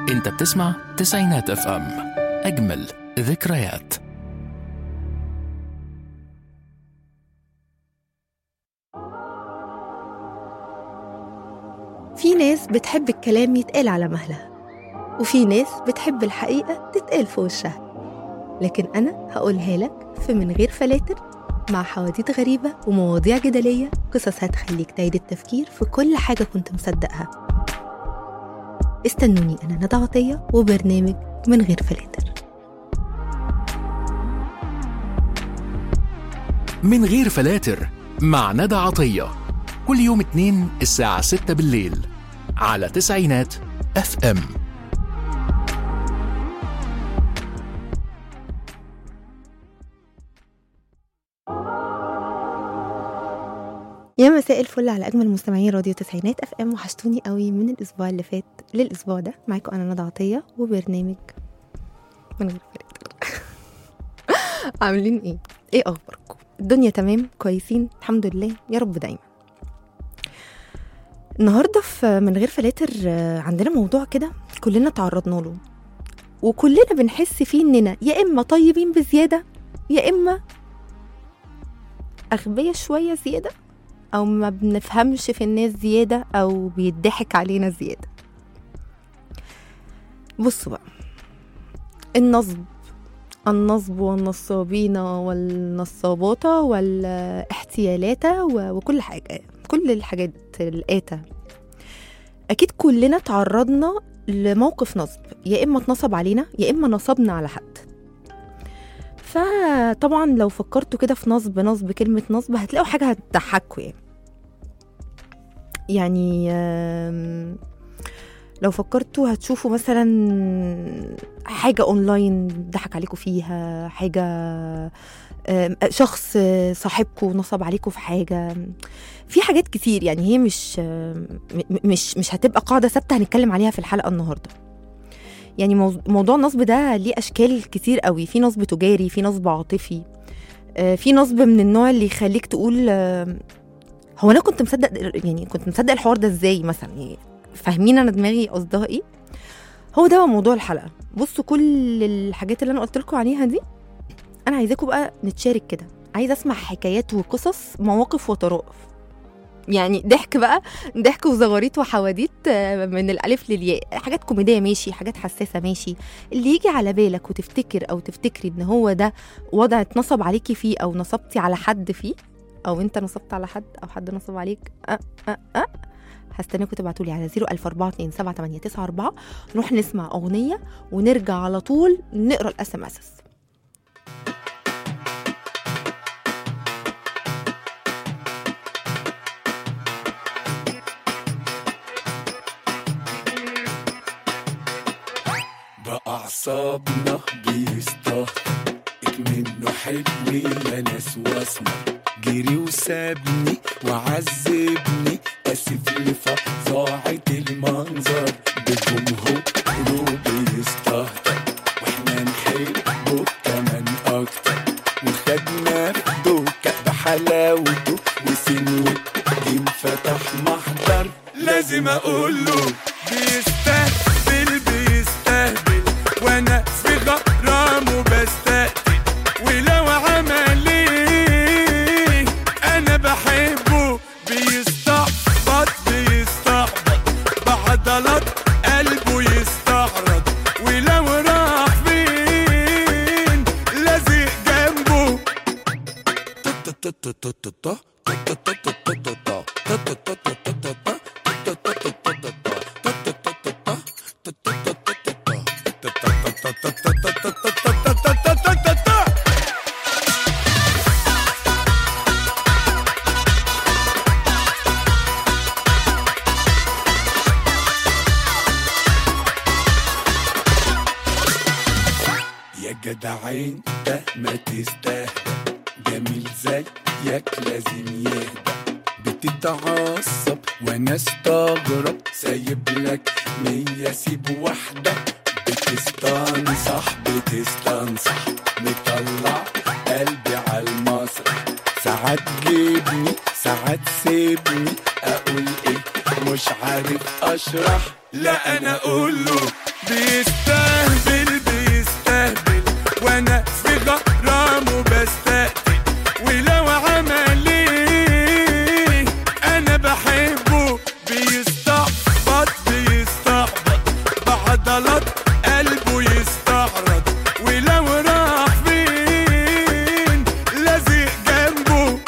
انت بتسمع تسعينات اف ام اجمل ذكريات في ناس بتحب الكلام يتقال على مهلها وفي ناس بتحب الحقيقة تتقال في وشها لكن أنا هقولها لك في من غير فلاتر مع حواديت غريبة ومواضيع جدلية قصص هتخليك تعيد التفكير في كل حاجة كنت مصدقها استنوني أنا ندى عطية وبرنامج من غير فلاتر من غير فلاتر مع ندى عطية كل يوم اتنين الساعة ستة بالليل على تسعينات اف ام يا مساء الفل على اجمل مستمعين راديو تسعينات اف ام وحشتوني قوي من الاسبوع اللي فات للاسبوع ده معاكم انا ندى عطيه وبرنامج من غير فلاتر عاملين ايه ايه اخباركم الدنيا تمام كويسين الحمد لله يا رب دايما النهارده في من غير فلاتر آه، عندنا موضوع كده كلنا تعرضنا له وكلنا بنحس فيه اننا يا اما طيبين بزياده يا اما اغبياء شويه زياده او ما بنفهمش في الناس زياده او بيضحك علينا زياده بصوا بقى النصب النصب والنصابين والنصابات والاحتيالات و- وكل حاجه كل الحاجات الآتة أكيد كلنا تعرضنا لموقف نصب يا إما اتنصب علينا يا إما نصبنا على حد فطبعا لو فكرتوا كده في نصب نصب كلمة نصب هتلاقوا حاجة هتضحكوا يعني يعني آم، لو فكرتوا هتشوفوا مثلا حاجة اونلاين ضحك عليكم فيها حاجة آم، شخص صاحبكم نصب عليكم في حاجة في حاجات كتير يعني هي مش آم، م- مش مش هتبقى قاعدة ثابتة هنتكلم عليها في الحلقة النهاردة يعني مو- موضوع النصب ده ليه اشكال كتير قوي في نصب تجاري في نصب عاطفي آه، في نصب من النوع اللي يخليك تقول آم، هو انا كنت مصدق يعني كنت مصدق الحوار ده ازاي مثلا يعني فاهمين انا دماغي قصدها ايه هو ده بقى موضوع الحلقه بصوا كل الحاجات اللي انا قلت لكم عليها دي انا عايزاكم بقى نتشارك كده عايزه اسمع حكايات وقصص مواقف وطرائف يعني ضحك بقى ضحك وزغاريت وحواديت آه، من الالف للياء حاجات كوميديه ماشي حاجات حساسه ماشي اللي يجي على بالك وتفتكر او تفتكري ان هو ده وضع اتنصب عليكي فيه او نصبتي على حد فيه او انت نصبت على حد او حد نصب عليك أه أه أه. هستناكم تبعتوا لي على 004278994 نروح نسمع اغنيه ونرجع على طول نقرا الاس ام اس بأعصابنا بيستهتر منه حلمي يا ناس واسمر جري وسابني وعذبني اسف لفظاعة المنظر بجمهوره بيستهتر واحنا نحبه كمان اكتر وخدنا في دوكة بحلاوته وسنوته انفتح محضر لازم اقوله بيستهبل بيستهبل وانا في غرامه بستقتل ولو عمل ايه انا بحبه بيستعبط بيستعبط بعضلات قلبه يستعرض ولو راح فين لازق جنبه يا جدعين ده ما تستاهل جميل زيك لازم يهدى بتتعصب وانا استغرب سايب لك مية سيب واحدة بتستنصح بتستنصح مطلع قلبي على المسرح ساعات جيبني ساعات سيبني اقول ايه مش عارف اشرح لا انا اقول له بيستهبل بيستهبل وانا في غرامه بستقتل ولو عمل ايه انا بحبه بيستعبط بيستعبط بعضلات قلبه يستعرض ولو راح فين لازق جنبه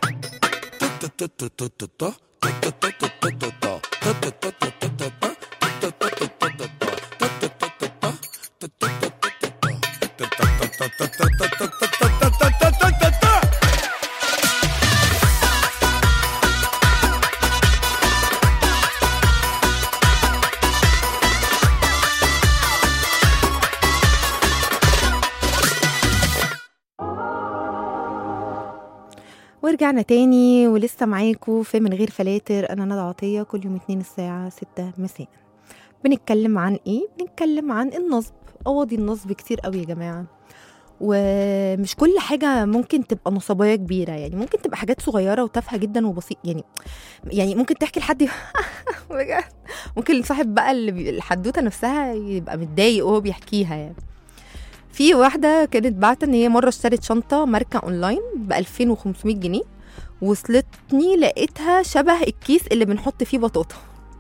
ورجعنا تاني ولسه معاكم في من غير فلاتر انا ندى عطيه كل يوم اتنين الساعه ستة مساء بنتكلم عن ايه بنتكلم عن النصب قواضي النصب كتير قوي يا جماعه ومش كل حاجه ممكن تبقى نصبايه كبيره يعني ممكن تبقى حاجات صغيره وتافهه جدا وبسيط يعني يعني ممكن تحكي لحد بجد ممكن صاحب بقى اللي بي- الحدوته نفسها يبقى متضايق وهو بيحكيها يعني في واحده كانت بعت ان هي مره اشترت شنطه ماركه اونلاين ب 2500 جنيه وصلتني لقيتها شبه الكيس اللي بنحط فيه بطاطا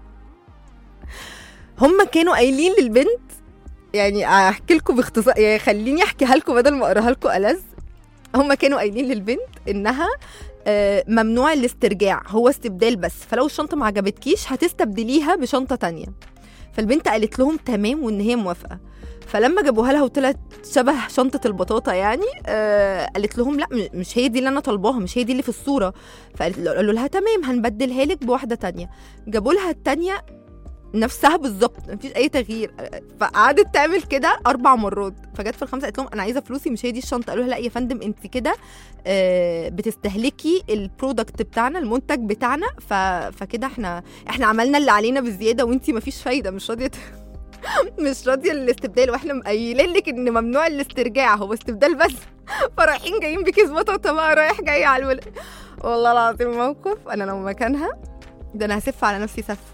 هم كانوا قايلين للبنت يعني احكي لكم باختصار يعني خليني احكيها لكم بدل ما اقراها لكم ألذ هم كانوا قايلين للبنت انها آه، ممنوع الاسترجاع هو استبدال بس فلو الشنطه ما عجبتكيش هتستبدليها بشنطه تانية فالبنت قالت لهم تمام وان هي موافقه فلما جابوها لها وطلعت شبه شنطه البطاطا يعني آه قالت لهم لا م- مش هي دي اللي انا طالباها مش هي دي اللي في الصوره فقالوا لها تمام هنبدلها لك بواحده تانية جابوا لها التانية نفسها بالظبط مفيش اي تغيير فقعدت تعمل كده اربع مرات فجت في الخامسه قالت لهم انا عايزه فلوسي مش هي دي الشنطه قالوا لها لا يا فندم انت كده آه، بتستهلكي البرودكت بتاعنا المنتج بتاعنا ف... فكده احنا احنا عملنا اللي علينا بالزياده وانت مفيش فايده مش راضيه ت- مش راضيه الاستبدال واحنا مقايلين لك ان ممنوع الاسترجاع هو استبدال بس فرايحين جايين بكيس بطاطا بقى رايح جاي على الولد والله العظيم موقف انا لو مكانها ده انا هسف على نفسي سف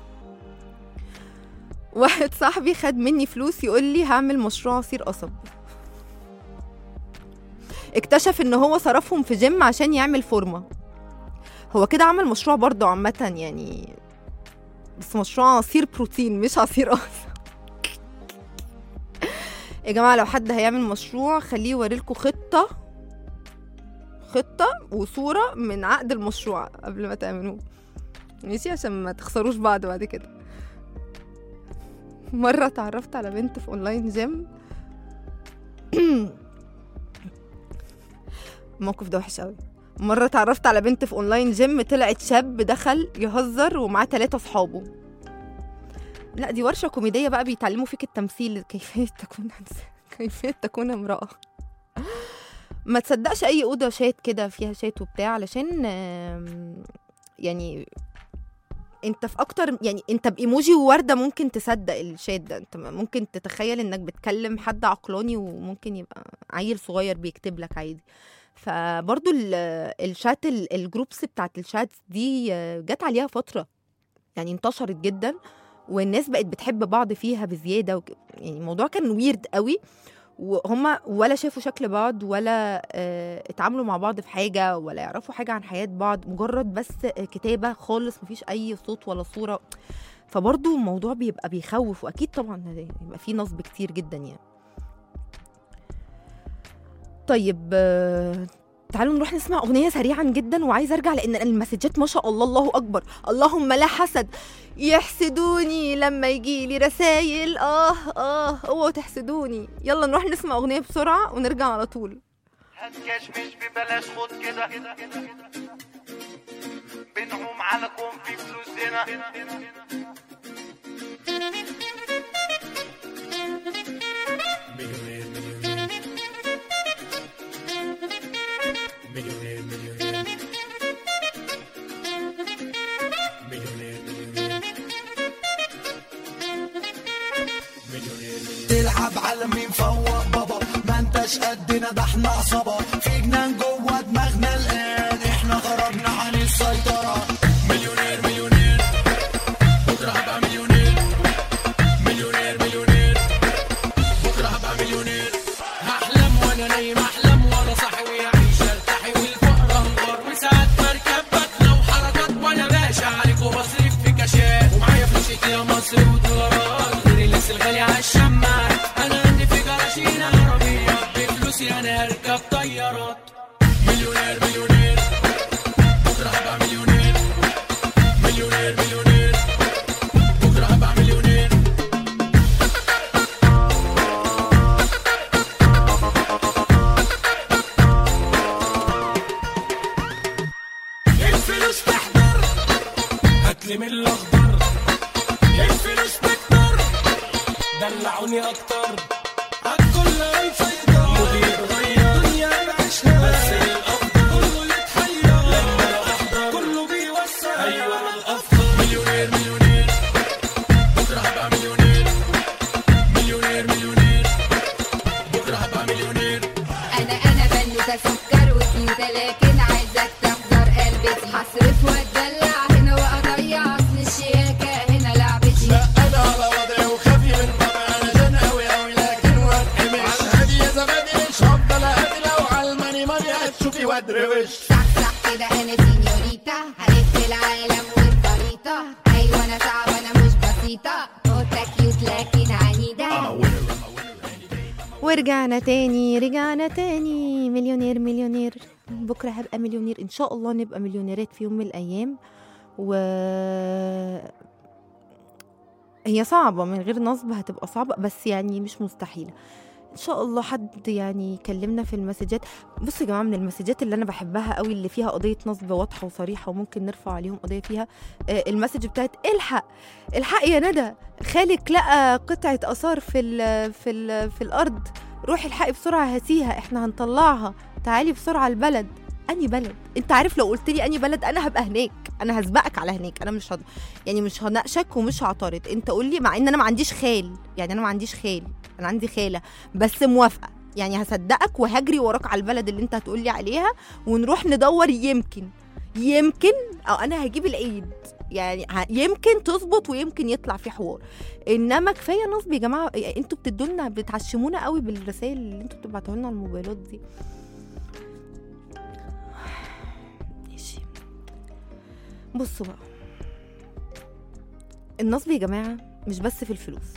واحد صاحبي خد مني فلوس يقول لي هعمل مشروع عصير قصب اكتشف ان هو صرفهم في جيم عشان يعمل فورمه هو كده عمل مشروع برضه عامه يعني بس مشروع عصير بروتين مش عصير قصب يا جماعه لو حد هيعمل مشروع خليه يوريلكوا خطه خطه وصوره من عقد المشروع قبل ما تعملوه ماشي عشان ما تخسروش بعض بعد كده مرة اتعرفت على بنت في اونلاين جيم الموقف ده وحش قوي مرة اتعرفت على بنت في اونلاين جيم طلعت شاب دخل يهزر ومعاه ثلاثة صحابه لا دي ورشة كوميدية بقى بيتعلموا فيك التمثيل كيفية تكون كيفية تكون امرأة ما تصدقش اي اوضه شات كده فيها شات وبتاع علشان آم، يعني انت في اكتر يعني انت بايموجي وورده ممكن تصدق الشات ده انت ممكن تتخيل انك بتكلم حد عقلاني وممكن يبقى عيل صغير بيكتب لك عادي فبرضو ال- الشات ال- الجروبس بتاعت الشات دي آه، جت عليها فتره يعني انتشرت جدا والناس بقت بتحب بعض فيها بزياده وك... يعني الموضوع كان ويرد قوي وهما ولا شافوا شكل بعض ولا آه، اتعاملوا مع بعض في حاجه ولا يعرفوا حاجه عن حياه بعض مجرد بس آه، كتابه خالص مفيش اي صوت ولا صوره فبرضه الموضوع بيبقى بيخوف واكيد طبعا يبقى فيه نصب كتير جدا يعني طيب آه، تعالوا نروح نسمع اغنيه سريعا جدا وعايزه ارجع لان المسجات ما شاء الله الله اكبر اللهم لا حسد يحسدوني لما يجي لي رسايل اه اه اوعوا تحسدوني يلا نروح نسمع اغنيه بسرعه ونرجع على طول هتكشمش ببلاش خد كده بنعوم على كون في فلوسنا تلعب على مين فوق بابا ما انتش قدنا ده احنا عصابة في جنان جوه دماغنا الآن احنا خرجنا عن السيطرة مليونير مليونير بكرة هبقى مليونير مليونير مليونير غالي عالشماعات انا عندي في جراشينا عربية بفلوسي انا هركب طيارات مليونير مليونير بكرة هبقى مليونير مليونير مليونير بكرة هبقى مليونير الفلوس تحضر هاتلي من الاخضر الفلوس تكتر دلعوني اكتر عالكل هيسيطر مودي يتغير دنيا بعيشها بس الافضل كله يتحير لما انا احضر كله بيوسع ايوه انا الافضل مليونير مليونير بكره هبقى مليونير مليونير مليونير بكره هبقى مليونير انا انا بنوتة سكر وكيوتة لكن عايزك تحضر قلبي هصرف واتدلع هنا واضيع اصل الشياكة هنا لعبتي انا على وضعي وخافي من طبعي انا جن اوي اوي لكن واتقمش على الهادي يا زبادي مش هفضل اهدي لو على الماني ماني هتشوفي وادروش صح صح كده انا سينيوريتا هلف العالم والخريطة ايوه انا صعبة انا مش بسيطة قطة كيوت لكن عنيدة ورجعنا تاني رجعنا تاني مليونير مليونير بكرة هبقى مليونير إن شاء الله نبقى مليونيرات في يوم من الأيام و هي صعبة من غير نصب هتبقى صعبة بس يعني مش مستحيلة ان شاء الله حد يعني يكلمنا في المسجات بصوا يا جماعه من المسجات اللي انا بحبها قوي اللي فيها قضيه نصب واضحه وصريحه وممكن نرفع عليهم قضيه فيها آه، المسج بتاعت الحق الحق يا ندى خالك لقى قطعه اثار في ال في ال في الارض روحي الحقي بسرعه هاتيها احنا هنطلعها تعالي بسرعه البلد اني بلد انت عارف لو قلت لي اني بلد انا هبقى هناك انا هسبقك على هناك انا مش هد... يعني مش هناقشك ومش هعترض انت قول لي مع ان انا ما عنديش خال يعني انا ما عنديش خال انا عندي خاله بس موافقه يعني هصدقك وهجري وراك على البلد اللي انت هتقولي عليها ونروح ندور يمكن يمكن او انا هجيب العيد يعني ه- يمكن تظبط ويمكن يطلع في حوار انما كفايه نصب يا جماعه انتوا بتدوا لنا بتعشمونا قوي بالرسائل اللي انتوا بتبعتوها لنا على الموبايلات دي ماشي بصوا بقى النصب يا جماعه مش بس في الفلوس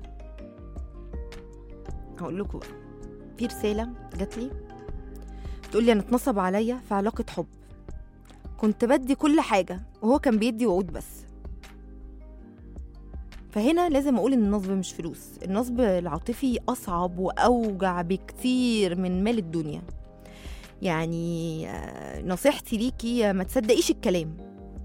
هقول لكم بقى في رساله جات لي بتقول لي انا اتنصب عليا في علاقه حب كنت بدي كل حاجه وهو كان بيدي وعود بس فهنا لازم اقول ان النصب مش فلوس النصب العاطفي اصعب واوجع بكتير من مال الدنيا يعني آه، نصيحتي ليكي ما تصدقيش الكلام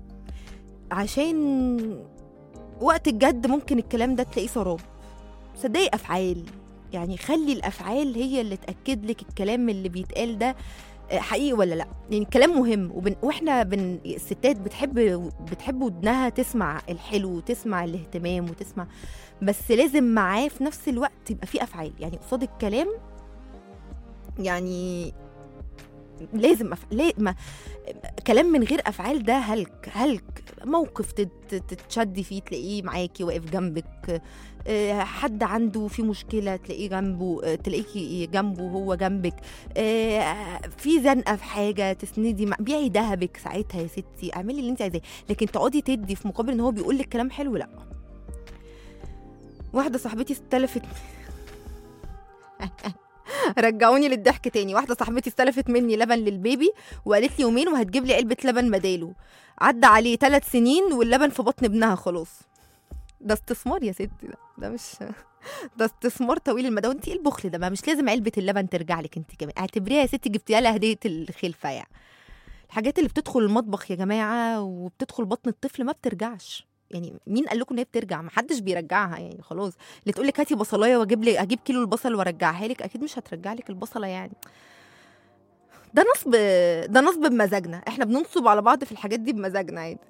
عشان وقت الجد ممكن الكلام ده تلاقيه سراب صدقي افعال يعني خلي الافعال هي اللي تاكد لك الكلام اللي بيتقال ده آه، حقيقي ولا لا يعني الكلام مهم وبن... واحنا بن... الستات بتحب بتحب ودنها تسمع الحلو وتسمع الاهتمام وتسمع بس لازم معاه في نفس الوقت يبقى في افعال يعني قصاد الكلام يعني لازم أف... ليه ما كلام من غير افعال ده هلك هلك موقف تت- تتشدي فيه تلاقيه معاكي واقف جنبك آه، حد عنده في مشكله تلاقيه جنبه آه، تلاقيكي جنبه وهو جنبك آه، في زنقه في حاجه تسندي مع- بيعي ذهبك ساعتها يا ستي اعملي اللي انت عايزاه لكن تقعدي تدي في مقابل ان هو بيقول لك كلام حلو لا واحده صاحبتي استلفت رجعوني للضحك تاني واحده صاحبتي استلفت مني لبن للبيبي وقالت لي يومين وهتجيب لي علبه لبن بداله عدى عليه ثلاث سنين واللبن في بطن ابنها خلاص ده استثمار يا ستي ده ده مش ده استثمار طويل المدى وانت ايه البخل ده ما مش لازم علبه اللبن ترجع لك انت كمان اعتبريها يا ستي جبتيها لها هديه الخلفه يعني الحاجات اللي بتدخل المطبخ يا جماعه وبتدخل بطن الطفل ما بترجعش يعني مين قال لكم ان هي بترجع ما حدش بيرجعها يعني خلاص اللي تقول لك هاتي بصلايه واجيب لك اجيب كيلو البصل وارجعها لك اكيد مش هترجع لك البصله يعني ده نصب ده نصب بمزاجنا احنا بننصب على بعض في الحاجات دي بمزاجنا عادي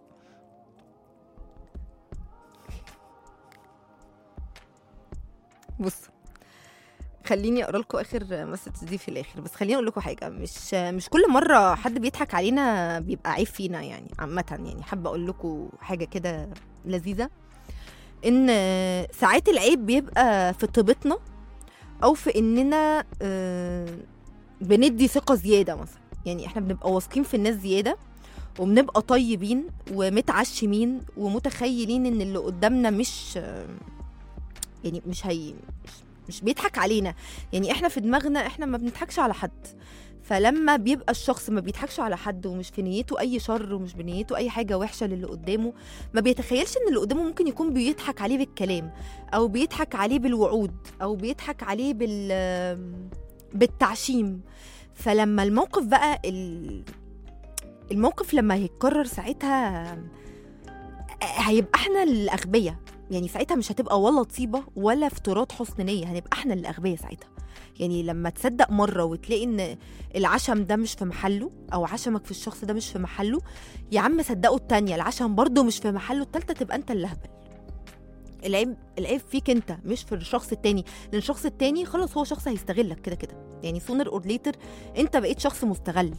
بص خليني اقرا لكم اخر مسج دي في الاخر بس خليني اقول لكم حاجه مش مش كل مره حد بيضحك علينا بيبقى عيب فينا يعني عامه يعني حابه اقول لكم حاجه كده لذيذه ان ساعات العيب بيبقى في طيبتنا او في اننا آه، بندي ثقه زياده مثلا يعني احنا بنبقى واثقين في الناس زياده وبنبقى طيبين ومتعشمين ومتخيلين ان اللي قدامنا مش يعني مش هي مش, مش بيضحك علينا يعني احنا في دماغنا احنا ما بنضحكش على حد فلما بيبقى الشخص ما بيضحكش على حد ومش في نيته اي شر ومش بنيته اي حاجه وحشه للي قدامه ما بيتخيلش ان اللي قدامه ممكن يكون بيضحك عليه بالكلام او بيضحك عليه بالوعود او بيضحك عليه بال بالتعشيم فلما الموقف بقى ال... الموقف لما هيتكرر ساعتها هيبقى احنا الاغبياء يعني ساعتها مش هتبقى ولا طيبه ولا افتراض حسن نيه هنبقى احنا الاغبياء ساعتها يعني لما تصدق مره وتلاقي ان العشم ده مش في محله او عشمك في الشخص ده مش في محله يا عم صدقه التانية العشم برضه مش في محله التالتة تبقى انت اللي هبل العيب العيب فيك انت مش في الشخص التاني لان الشخص التاني خلاص هو شخص هيستغلك كده كده يعني سونر اور ليتر انت بقيت شخص مستغل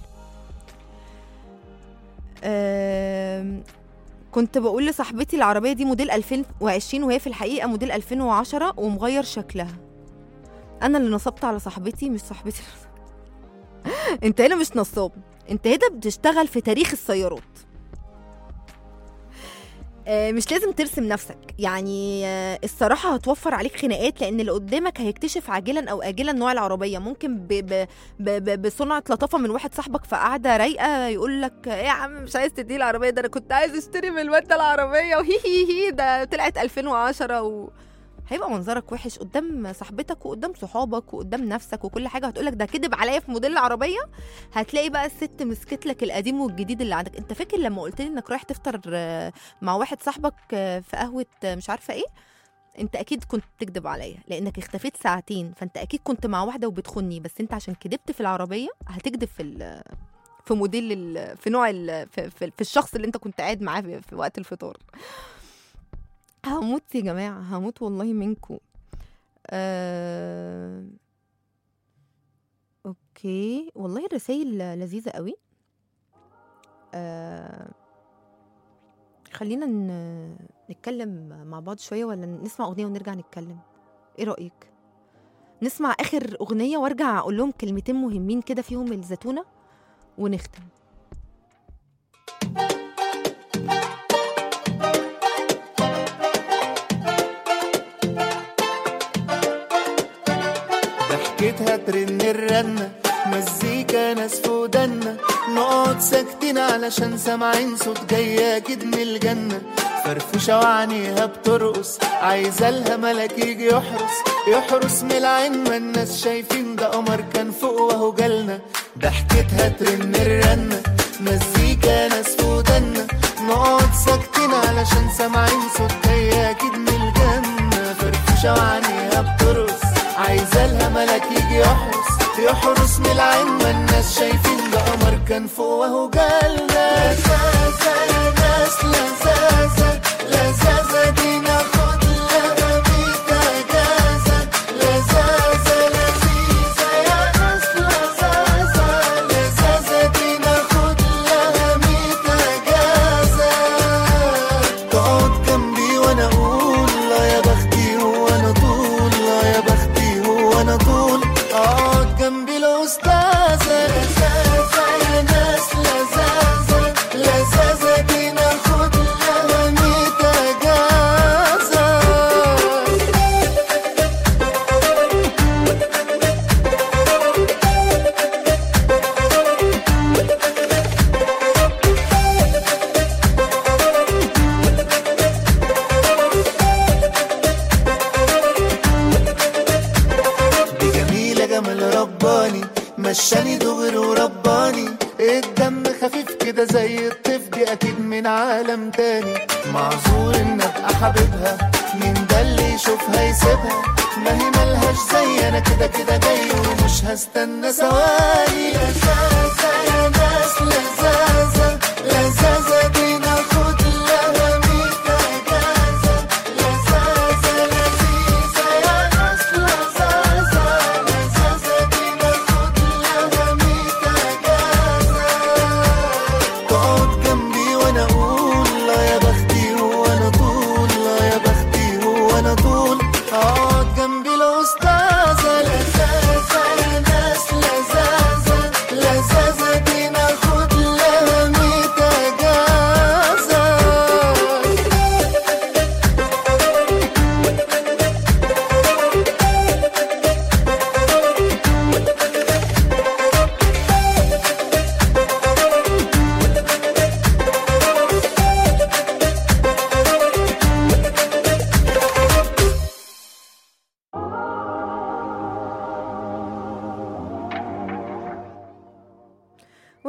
أم... كنت بقول لصاحبتي العربية دي موديل 2020 وهي في الحقيقة موديل 2010 ومغير شكلها أنا اللي نصبت على صاحبتي مش صاحبتي أنت هنا مش نصاب أنت هنا بتشتغل في تاريخ السيارات آه، مش لازم ترسم نفسك يعني آه، الصراحة هتوفر عليك خناقات لأن اللي قدامك هيكتشف عاجلا أو آجلا نوع العربية ممكن ب ب ب ب بصنعة لطافة من واحد صاحبك في قعدة رايقة يقول لك إيه يا عم مش عايز تدي العربية ده أنا كنت عايز أشتري من الواد ده العربية وهي هي هي ده طلعت 2010 و... هيبقى منظرك وحش قدام صاحبتك وقدام صحابك وقدام نفسك وكل حاجه هتقولك ده كدب عليا في موديل العربيه هتلاقي بقى الست مسكت لك القديم والجديد اللي عندك انت فاكر لما قلت لي انك رايح تفطر آه، مع واحد صاحبك آه، في قهوه آه، مش عارفه ايه انت اكيد كنت بتكذب عليا لانك اختفيت ساعتين فانت اكيد كنت مع واحده وبتخني بس انت عشان كدبت في العربيه هتكذب في ال- في موديل ال- في نوع ال- في, في, في الشخص اللي انت كنت قاعد معاه في, في وقت الفطار هموت يا جماعه هموت والله منكم آه... اوكي والله الرسائل لذيذة قوي آه... خلينا ن... نتكلم مع بعض شوية ولا نسمع أغنية ونرجع نتكلم ايه رأيك نسمع آخر أغنية وارجع أقول لهم كلمتين مهمين كده فيهم الزتونة ونختم ضحكتها ترن الرنة مزيكا ناس في ودنا نقعد ساكتين علشان سامعين صوت جاي اكيد من الجنة فرفوشة وعينيها بترقص عايزة لها ملك يجي يحرس يحرس من العين ما الناس شايفين ده قمر كان فوق وهو جالنا ضحكتها ترن الرنة مزيكا ناس في ودنا نقعد ساكتين علشان سامعين صوت جاي اكيد من الجنة فرفوشة وعينيها بترقص عايزة لها ملك يجي يحرس يحرس من العين ما الناس شايفين ده قمر كان فوق وهو جالنا لزازة يا ناس لزازة لزازة دي ناخد لها ميت اجازة لزازة لذيذة يا ناس لزازة لزازة دي ناخد لها ميت اجازة تقعد جنبي وانا اقول لا يا بختي وانا طول لا يا بختي وانا طول اقعد جنبي الاستاذة لزازة يا ناس لزازة لزازة دي ناخد لها ميت اجازة دي جميلة جمال رباني مشاني دغري ورباني الدم خفيف كده زي الطيف دي اكيد من عالم تاني معذور ان ابقى حبيبها مين ده اللي يشوفها يسيبها ما هي ملهاش زي انا كده كده جاي ومش هستنى ثواني لزازة يا ناس لزازة لزازة دي ناخد لها ميت اجازة لزازة لذيذة يا ناس لزازة لزازة دي ناخد لها ميت اجازة تقعد جنبي وانا اقول لا يا بختي وانا طول لا يا بختي وانا طول اقعد جنبي الاستاذة لزازة يا ناس لزازة لزازة دي ناخد لها ميت اجازة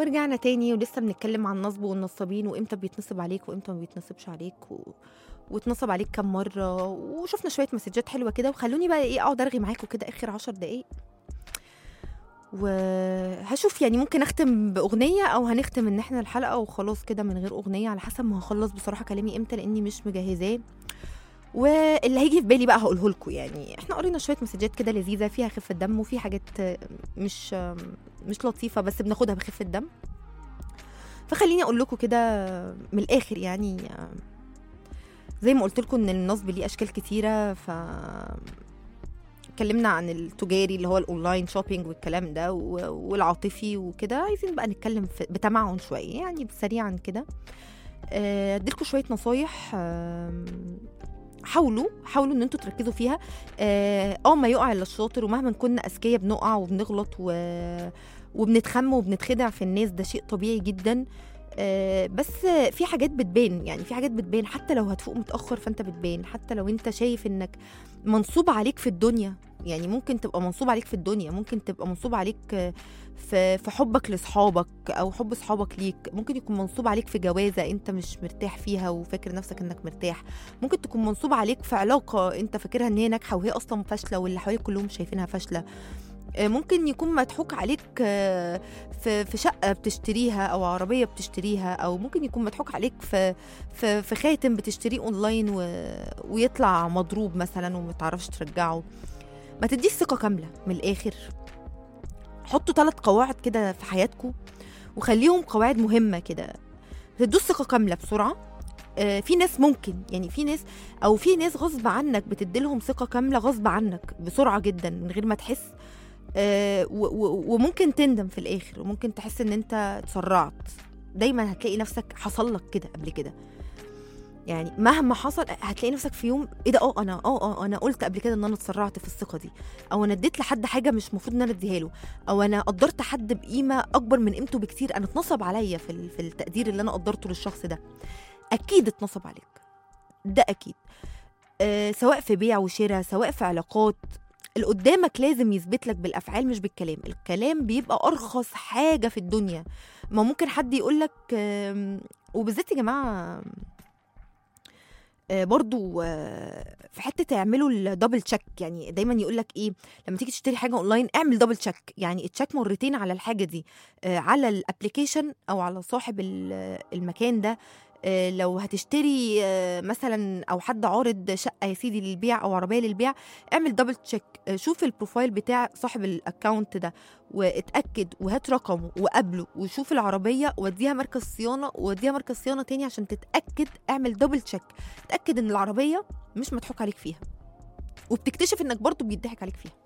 ورجعنا تاني ولسه بنتكلم عن النصب والنصابين وامتى بيتنصب عليك وامتى ما بيتنصبش عليك و... واتنصب عليك كم مرة وشفنا شوية مسجات حلوة كده وخلوني بقى ايه اقعد ارغي معاكم كده اخر عشر دقايق وهشوف يعني ممكن اختم باغنيه او هنختم ان احنا الحلقه وخلاص كده من غير اغنيه على حسب ما هخلص بصراحه كلامي امتى لاني مش مجهزاه واللي هيجي في بالي بقى هقوله لكم يعني احنا قرينا شويه مسجات كده لذيذه فيها خفه دم وفي حاجات مش مش لطيفه بس بناخدها بخفه دم فخليني اقول لكم كده من الاخر يعني زي ما قلت لكم ان النصب ليه اشكال كتيره ف اتكلمنا عن التجاري اللي هو الاونلاين شوبينج والكلام ده و- والعاطفي وكده عايزين بقى نتكلم في بتمعن شويه يعني سريعا كده آه، اديلكوا شويه نصايح آم، حاولوا حاولوا ان انتوا تركزوا فيها اه آه، ما يقع الا الشاطر ومهما كنا اذكياء بنقع وبنغلط و... وبنتخم وبنتخدع في الناس ده شيء طبيعي جدا آه، بس في حاجات بتبان يعني في حاجات بتبان حتى لو هتفوق متاخر فانت بتبان حتى لو انت شايف انك منصوب عليك في الدنيا يعني ممكن تبقى منصوب عليك في الدنيا ممكن تبقى منصوب عليك آه، في في حبك لاصحابك او حب اصحابك ليك ممكن يكون منصوب عليك في جوازه انت مش مرتاح فيها وفاكر نفسك انك مرتاح ممكن تكون منصوب عليك في علاقه انت فاكرها ان هي ناجحه وهي اصلا فاشله واللي حواليك كلهم شايفينها فاشله آه، ممكن يكون مضحوك عليك آه، في في شقه بتشتريها او عربيه بتشتريها او ممكن يكون مضحوك عليك في في في خاتم بتشتريه اونلاين و... ويطلع مضروب مثلا وما تعرفش ترجعه ما تديش ثقه كامله من الاخر حطوا ثلاث قواعد كده في حياتكم وخليهم قواعد مهمه كده ما تدوش ثقه كامله بسرعه آه، في ناس ممكن يعني في ناس او في ناس غصب عنك بتديلهم ثقه كامله غصب عنك بسرعه جدا من غير ما تحس آه، و- و- وممكن تندم في الاخر وممكن تحس ان انت اتسرعت دايما هتلاقي نفسك حصل لك كده قبل كده يعني مهما حصل هتلاقي نفسك في يوم ايه ده اه انا اه اه انا قلت قبل كده ان انا اتسرعت في الثقه دي او انا اديت لحد حاجه مش المفروض ان انا اديها له او انا قدرت حد بقيمه اكبر من قيمته بكتير انا اتنصب عليا في ال- في التقدير اللي انا قدرته للشخص ده اكيد اتنصب عليك ده اكيد آه سواء في بيع وشراء سواء في علاقات اللي قدامك لازم يثبت لك بالافعال مش بالكلام الكلام بيبقى ارخص حاجه في الدنيا ما ممكن حد يقول لك وبالذات يا جماعه آه، برضو آه، في حته تعملوا الدبل تشيك يعني دايما يقول لك ايه لما تيجي تشتري حاجه اونلاين اعمل دبل تشيك يعني تشيك مرتين على الحاجه دي آه، على الابلكيشن او على صاحب ال- المكان ده آه، لو هتشتري آه، مثلا او حد عارض شقه يا سيدي للبيع او عربيه للبيع اعمل دبل تشيك آه، شوف البروفايل بتاع صاحب الاكونت ده واتاكد وهات رقمه وقابله وشوف العربيه وديها مركز صيانه ووديها مركز صيانه تاني عشان تتاكد اعمل دبل تشيك تاكد ان العربيه مش مضحوك عليك فيها وبتكتشف انك برضو بيضحك عليك فيها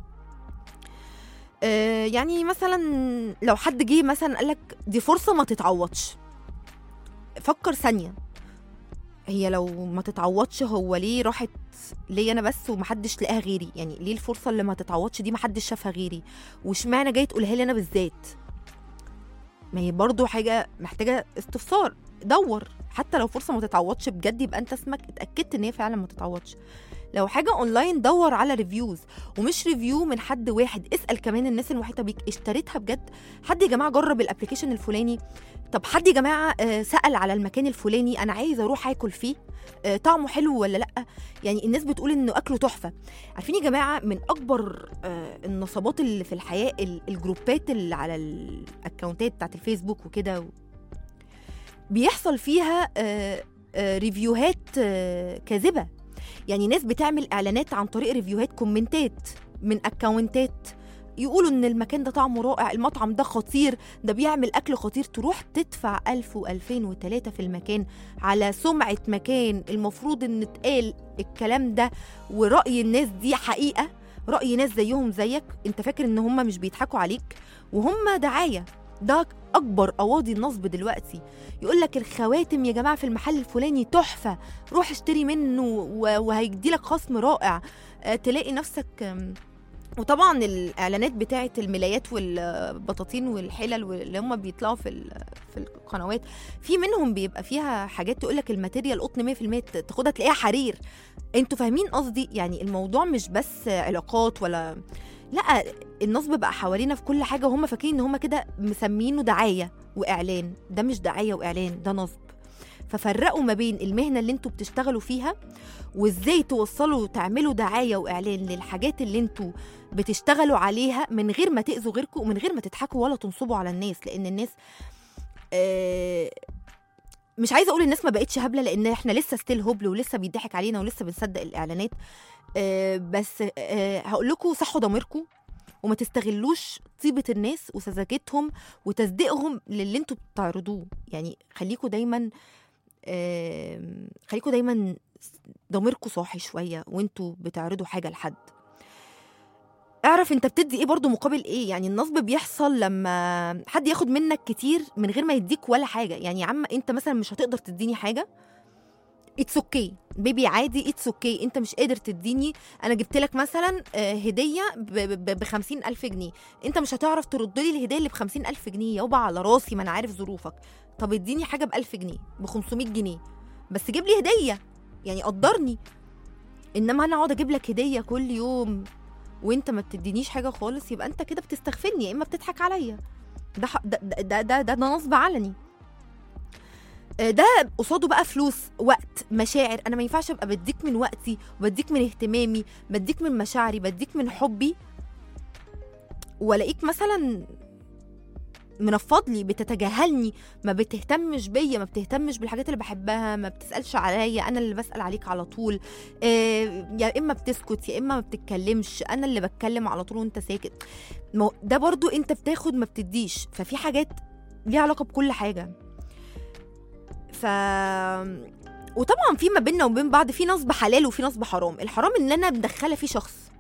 آه، يعني مثلا لو حد جه مثلا قالك دي فرصه ما تتعوضش فكر ثانيه هي لو ما تتعوضش هو ليه راحت ليا انا بس ومحدش لقاها غيري يعني ليه الفرصه اللي ما تتعوضش دي محدش شافها غيري واشمعنى جاي تقولها لي انا بالذات ما هي برضو حاجه محتاجه استفسار دور حتى لو فرصه ما تتعوضش بجد يبقى انت اسمك اتاكدت ان هي فعلا ما تتعوضش لو حاجه اونلاين دور على ريفيوز ومش ريفيو من حد واحد اسال كمان الناس المحيطه بيك اشتريتها بجد حد يا جماعه جرب الابلكيشن الفلاني طب حد يا جماعه آه، سال على المكان الفلاني انا عايز اروح اكل فيه آه، طعمه حلو ولا لا يعني الناس بتقول انه اكله تحفه عارفين يا جماعه من اكبر آه، النصابات اللي في الحياه ال- الجروبات اللي على الاكونتات بتاعت الفيسبوك وكده بيحصل فيها آه، آه، ريفيوهات آه، كاذبه يعني ناس بتعمل اعلانات عن طريق ريفيوهات كومنتات من اكونتات يقولوا ان المكان ده طعمه رائع المطعم ده خطير ده بيعمل اكل خطير تروح تدفع ألف وألفين وتلاتة في المكان على سمعة مكان المفروض ان اتقال الكلام ده ورأي الناس دي حقيقة رأي ناس زيهم زيك انت فاكر ان هم مش بيضحكوا عليك وهم دعاية ده اكبر قواضي النصب دلوقتي يقول لك الخواتم يا جماعه في المحل الفلاني تحفه روح اشتري منه و- وهيدي لك خصم رائع آه، تلاقي نفسك آم، وطبعا الاعلانات بتاعه الملايات والبطاطين والحلل واللي هم بيطلعوا في ال- في القنوات في منهم بيبقى فيها حاجات تقول لك الماتيريال قطن 100% تاخدها تلاقيها حرير انتوا فاهمين قصدي يعني الموضوع مش بس علاقات ولا لا النصب بقى حوالينا في كل حاجه وهم فاكرين ان هم كده مسمينه دعايه واعلان ده مش دعايه واعلان ده نصب ففرقوا ما بين المهنه اللي انتوا بتشتغلوا فيها وازاي توصلوا تعملوا دعايه واعلان للحاجات اللي انتوا بتشتغلوا عليها من غير ما تاذوا غيركم ومن غير ما تضحكوا ولا تنصبوا على الناس لان الناس آه مش عايزه اقول الناس ما بقتش هبله لان احنا لسه ستيل هبل ولسه بيضحك علينا ولسه بنصدق الاعلانات آه بس آه هقول لكم صحوا ضميركم وما تستغلوش طيبه الناس وسذاجتهم وتصديقهم للي انتوا بتعرضوه يعني خليكوا دايما آه خليكوا دايما ضميركم صاحي شويه وانتوا بتعرضوا حاجه لحد اعرف انت بتدي ايه برضو مقابل ايه يعني النصب بيحصل لما حد ياخد منك كتير من غير ما يديك ولا حاجه يعني يا عم انت مثلا مش هتقدر تديني حاجه اتس اوكي بيبي عادي اتس اوكي انت مش قادر تديني انا جبت لك مثلا آه، هديه ب 50 الف جنيه انت مش هتعرف ترد لي الهديه اللي ب 50 الف جنيه يابا على راسي ما انا عارف ظروفك طب اديني حاجه ب 1000 جنيه ب 500 جنيه بس جيب لي هديه يعني قدرني انما انا اقعد اجيب لك هديه كل يوم وانت ما بتدينيش حاجه خالص يبقى انت كده بتستغفلني يا اما بتضحك عليا ده ح- ده ده ده, ده, ده, ده نصب علني آه، ده قصاده بقى فلوس وقت مشاعر انا ما ينفعش ابقى بديك من وقتي وبديك من اهتمامي بديك من مشاعري بديك من حبي والاقيك مثلا منفض لي بتتجاهلني ما بتهتمش بيا ما بتهتمش بالحاجات اللي بحبها ما بتسالش عليا انا اللي بسال عليك على طول آه، يا اما بتسكت يا اما ما بتتكلمش انا اللي بتكلم على طول وانت ساكت ما هو ده برضو انت بتاخد ما بتديش ففي حاجات ليها علاقه بكل حاجه ف وطبعا في ما بيننا وبين بعض في نصب حلال وفي نصب حرام الحرام ان انا مدخله فيه شخص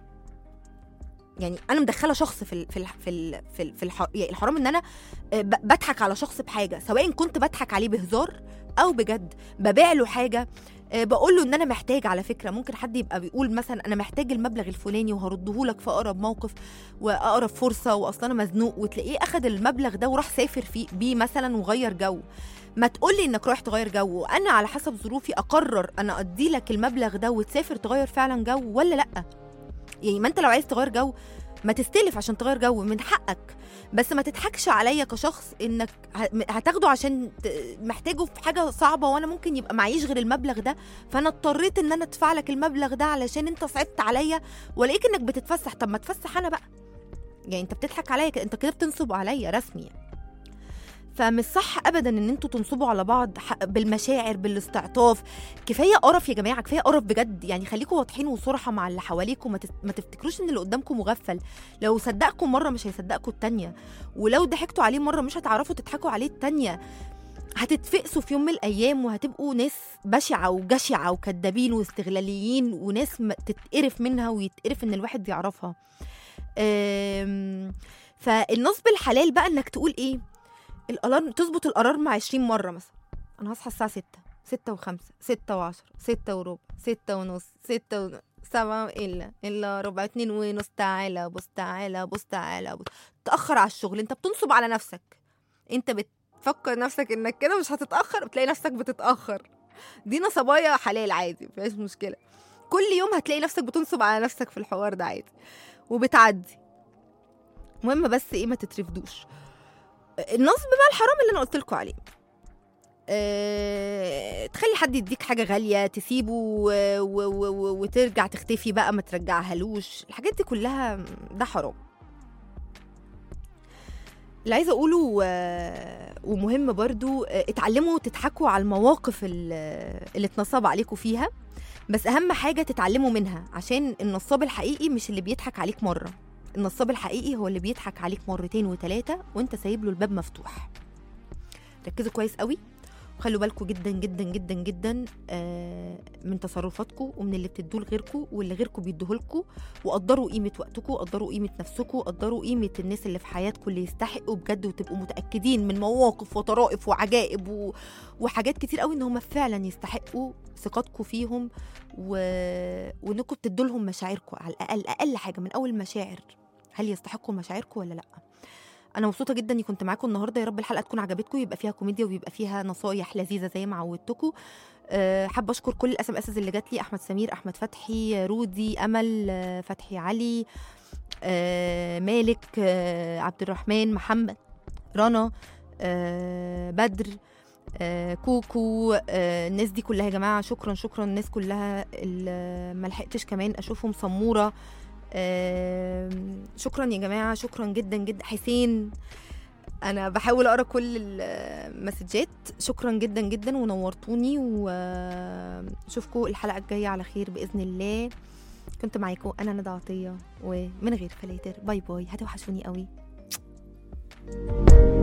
يعني انا مدخله شخص في ال في ال في ال في, ال في الح... يعني الحرام ان انا آه، ب- بضحك على شخص بحاجه سواء كنت بضحك عليه بهزار او بجد ببيع له حاجه آه، بقول له ان انا محتاج على فكره ممكن حد يبقى بيقول مثلا انا محتاج المبلغ الفلاني وهرده لك في اقرب موقف واقرب فرصه واصلا انا مزنوق وتلاقيه اخد المبلغ ده وراح سافر فيه بيه مثلا وغير جو ما تقولي انك رايح تغير جو وانا على حسب ظروفي اقرر انا ادي لك المبلغ ده وتسافر تغير فعلا جو ولا لا يعني ما انت لو عايز تغير جو ما تستلف عشان تغير جو من حقك بس ما تضحكش عليا كشخص انك ه- هتاخده عشان ت- محتاجه في حاجه صعبه وانا ممكن يبقى معيش غير المبلغ ده فانا اضطريت ان انا ادفع لك المبلغ ده علشان انت صعبت عليا والاقيك انك بتتفسح طب ما تفسح انا بقى يعني انت بتضحك عليا كده، انت كده بتنصب عليا رسمي يعني. فمش صح ابدا ان انتوا تنصبوا على بعض ح- بالمشاعر بالاستعطاف كفايه قرف يا جماعه كفايه قرف بجد يعني خليكم واضحين وصراحه مع اللي حواليكم ما, تس... ما تفتكروش ان اللي قدامكم مغفل لو صدقكم مره مش هيصدقكم التانيه ولو ضحكتوا عليه مره مش هتعرفوا تضحكوا عليه التانيه هتتفقسوا في يوم من الايام وهتبقوا ناس بشعه وجشعه وكدابين واستغلاليين وناس ما تتقرف منها ويتقرف ان الواحد يعرفها أم... فالنصب الحلال بقى انك تقول ايه الالارم تظبط الالارم 20 مره مثلا انا هصحى الساعه 6 6 و5 6 و10 6 وربع 6 ونص 6 ونص سبعة إلا إلا ربع اتنين ونص تعالى بص تعالى بص تعالى بص تأخر على الشغل أنت بتنصب على نفسك أنت بتفكر نفسك إنك كده مش هتتأخر بتلاقي نفسك بتتأخر دي نصبايا حلال عادي مفيهاش مشكلة كل يوم هتلاقي نفسك بتنصب على نفسك في الحوار ده عادي وبتعدي المهم بس ايه ما تترفدوش النصب بقى الحرام اللي انا قلت لكم عليه أه تخلي حد يديك حاجه غاليه تسيبه و... و... و... و... وترجع تختفي بقى ما ترجعهالوش الحاجات دي كلها ده حرام اللي عايزه اقوله آه، ومهم برضو آه، اتعلموا تضحكوا على المواقف ال- اللي اتنصب عليكم فيها بس اهم حاجه تتعلموا منها عشان النصاب الحقيقي مش اللي بيضحك عليك مره النصاب الحقيقي هو اللي بيضحك عليك مرتين وتلاتة وانت سايب له الباب مفتوح ركزوا كويس قوي وخلوا بالكم جدا جدا جدا جدا آه، من تصرفاتكم ومن اللي بتدوه لغيركم واللي غيركم بيدوه لكم وقدروا قيمه وقتكم قدروا قيمه نفسكم قدروا قيمه الناس اللي في حياتكم اللي يستحقوا بجد وتبقوا متاكدين من مواقف وطرائف وعجائب و... وحاجات كتير قوي ان هم فعلا يستحقوا ثقتكم فيهم و... وانكم بتدوا لهم مشاعركم على الاقل اقل حاجه من اول المشاعر هل يستحقوا مشاعركم ولا لا انا مبسوطه جدا اني كنت معاكم النهارده يا رب الحلقه تكون عجبتكم يبقى فيها كوميديا ويبقى فيها نصايح لذيذه زي ما عودتكم أه حابه اشكر كل الاس ام اس اللي جات لي احمد سمير احمد فتحي رودي امل آه، فتحي علي أه مالك أه عبد الرحمن محمد رنا أه بدر آه، كوكو آه، الناس دي كلها يا جماعه شكرا شكرا الناس كلها اللي ما لحقتش كمان اشوفهم سموره آه، شكرا يا جماعه شكرا جدا جدا حسين انا بحاول اقرا كل المسجات شكرا جدا جدا ونورتوني واشوفكم الحلقه الجايه على خير باذن الله كنت معاكم انا ندى عطيه ومن غير فلاتر باي باي هتوحشوني قوي